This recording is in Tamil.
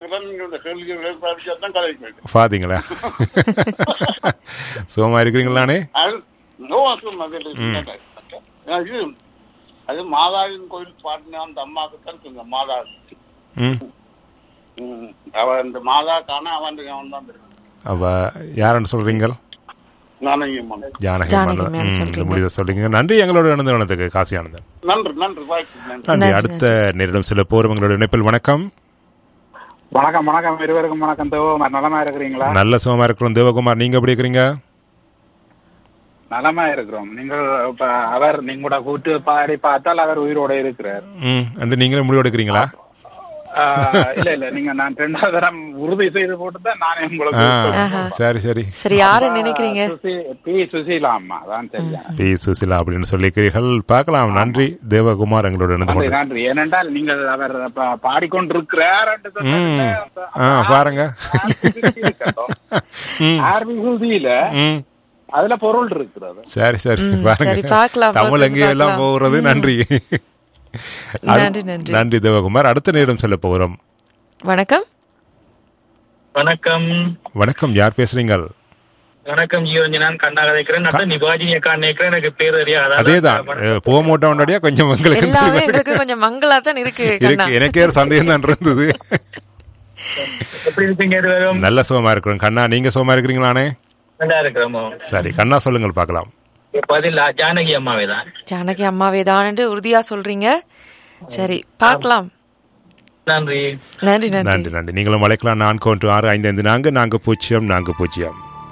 இருக்கிறேன் நீங்க இந்த கேள்விகளை படிச்சா தான் கதைக்கு போயிட்டு பாத்தீங்களா சுகமா இருக்கிறீங்களானே அது நோவாக்கும் அதில் இது அது மாதாவின் கோயில் பாட்டின அந்த அம்மாவுக்கு தான் சொந்த மாதா ம் ம். அவ இந்த மாதா காண அவன் அவன் தான் தெரியும் அவ யாருன்னு சொல்றீங்க நாணயம்மன் ஜானகி ஜானகி மன்னர். மேம் ம், இந்த சொல்றீங்க. முடிவை சொல்றீங்க நன்றி எங்களோட இணைந்தவனத்துக்கு காசி ஆனந்தன் நன்றி நன்றி வாய்ப்பு நன்றி நன்றி நன்றி, அடுத்த நேரிடம் சில போர் உங்களோட இணைப்பில் வணக்கம் வணக்கம் வணக்கம் இருவருக்கும் வணக்கம் தேவகுமார் நலமா இருக்கிறீங்களா நல்ல சுகமா இருக்கிறோம் தேவகுமார் நீங்க எப்படி இருக்கிறீங்க நலமா இருக்கிறோம் நீங்கள் இப்ப அவர் நீங்க கூட கூட்டு பாடி பார்த்தால் அவர் உயிரோட இருக்கிறார் ம் அந்த நீங்களும் முடிவு எடுக்கிறீங்களா ஆஹ், இல்ல இல்ல நீங்க நான் ரெண்டாவது தரம் உறுதி செய்து போட்டு தான் நானே ஆ உங்களுக்கு சரி சரி சரி யாரை நினைக்கிறீங்க சுசி- பி சுசீலா அம்மா தான் சரியா பி சுசிலா அப்படின்னு சொல்லிக்கிறீர்கள் பார்க்கலாம் நன்றி தேவகுமார் எங்களோட இணைந்து நன்றி கொண்டு நன்றி ஏனென்றால் நீங்கள் அவர் ப- பாடிக்கொண்டிருக்கிறார் என்று ம் சொன்னதுல ஆ பாருங்க ம் ஆர் விகுதியில ம் அதுல பொருள் இருக்கிறது சரி சரி ம், பாருங்க சரி, பார்க்கலாம், தமிழ் பார்த்து எங்கேயும் எல்லாம் பார்க்கலாம். போகிறது நன்றி நன்றி, நன்றி. நன்றி தேவகுமார் அடுத்த நேரம் செல்ல போகிறோம் வணக்கம் வணக்கம் வணக்கம் யார் பேசுறீங்க வணக்கம் ஜீவஞ்சனான் கண்ணா கதைக்கிறேன் நான் நிபாஜினி அக்கா நினைக்கிறேன் எனக்கு பேர் தெரியாது அதேதான் அஹ், போக மாட்டோம்டாடியா கொஞ்சம் உங்களுக்கு எல்லாமே எங்களுக்கு கொஞ்சம் மங்களா தான் இருக்கு கண்ணா இருக்கு எனக்கே ஒரு சந்தேகம் தான் இருந்தது எப்படி இருக்கீங்க இருவரும் நல்ல சுகமா இருக்கிறோம் கண்ணா நீங்க சுகமா இருக்கிறீங்களானே நல்லா இருக்கிறோமோ சரி கண்ணா சொல்லுங்கள் பார்க்கலாம் பதில் ஜானகி அம்மாவே தான் ஜானகி அம்மாவே தான் உறுதியா சொல்றீங்க சரி பார்க்கலாம் நன்றி நன்றி நன்றி நன்றி நன்றி நீங்களும் அழைக்கலாம் நான்கு ஒன்று ஆறு ஐந்து ஐந்து நான்கு நான்கு பூஜ்ஜியம் நான்கு பூஜ்ஜியம்